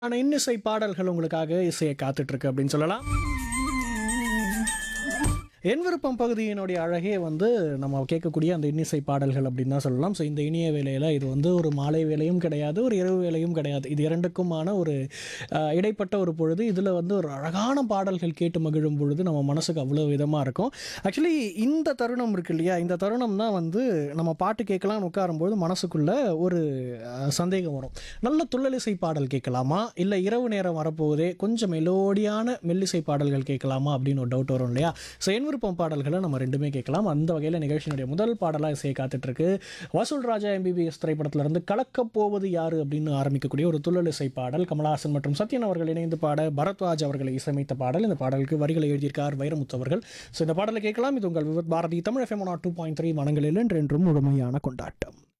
ஆனா இன்னிசை பாடல்கள் உங்களுக்காக இசையை காத்துட்டு இருக்கு அப்படின்னு சொல்லலாம் என் விருப்பம் பகுதியினுடைய அழகே வந்து நம்ம கேட்கக்கூடிய அந்த இன்னிசை பாடல்கள் அப்படின்னு தான் சொல்லலாம் ஸோ இந்த இனிய வேலையில் இது வந்து ஒரு மாலை வேலையும் கிடையாது ஒரு இரவு வேலையும் கிடையாது இது இரண்டுக்குமான ஒரு அஹ், இடைப்பட்ட ஒரு பொழுது இதில் வந்து ஒரு அழகான பாடல்கள் கேட்டு மகிழும் பொழுது நம்ம மனசுக்கு அவ்வளோ விதமாக இருக்கும் ஆக்சுவலி இந்த தருணம் இருக்கு இல்லையா இந்த தருணம் தான் வந்து நம்ம பாட்டு கேட்கலாம்னு உட்காரும்போது மனசுக்குள்ள ஒரு அஹ், சந்தேகம் வரும் நல்ல துள்ளலிசை பாடல் கேட்கலாமா இல்லை இரவு நேரம் வரப்போகுதே கொஞ்சம் மெலோடியான மெல்லிசை பாடல்கள் கேட்கலாமா அப்படின்னு ஒரு டவுட் வரும் இல்லையா ஸோ என் விருப்பம் பாடல்களை நம்ம ரெண்டுமே கேட்கலாம் அந்த வகையில் நிகழ்ச்சியினுடைய முதல் பாடலாக இசையை காத்துட்ருக்கு வசூல் ராஜா எம்பிபிஎஸ் திரைப்படத்திலிருந்து கலக்கப் போவது யாரு அப்படின்னு ஆரம்பிக்கக்கூடிய ஒரு துள்ளலிசை பாடல் கமலஹாசன் மற்றும் சத்யன் அவர்கள் இணைந்து பாட பரத்வாஜ் அவர்களை இசையமைத்த பாடல் இந்த பாடலுக்கு வரிகளை எழுதியிருக்கார் வைரமுத்து அவர்கள் ஸோ இந்த பாடலை கேட்கலாம் இது உங்கள் Vividh Bharathi Tamil FM two point three மனங்களில் என்றென்றும் முழுமையான கொண்டாட்டம்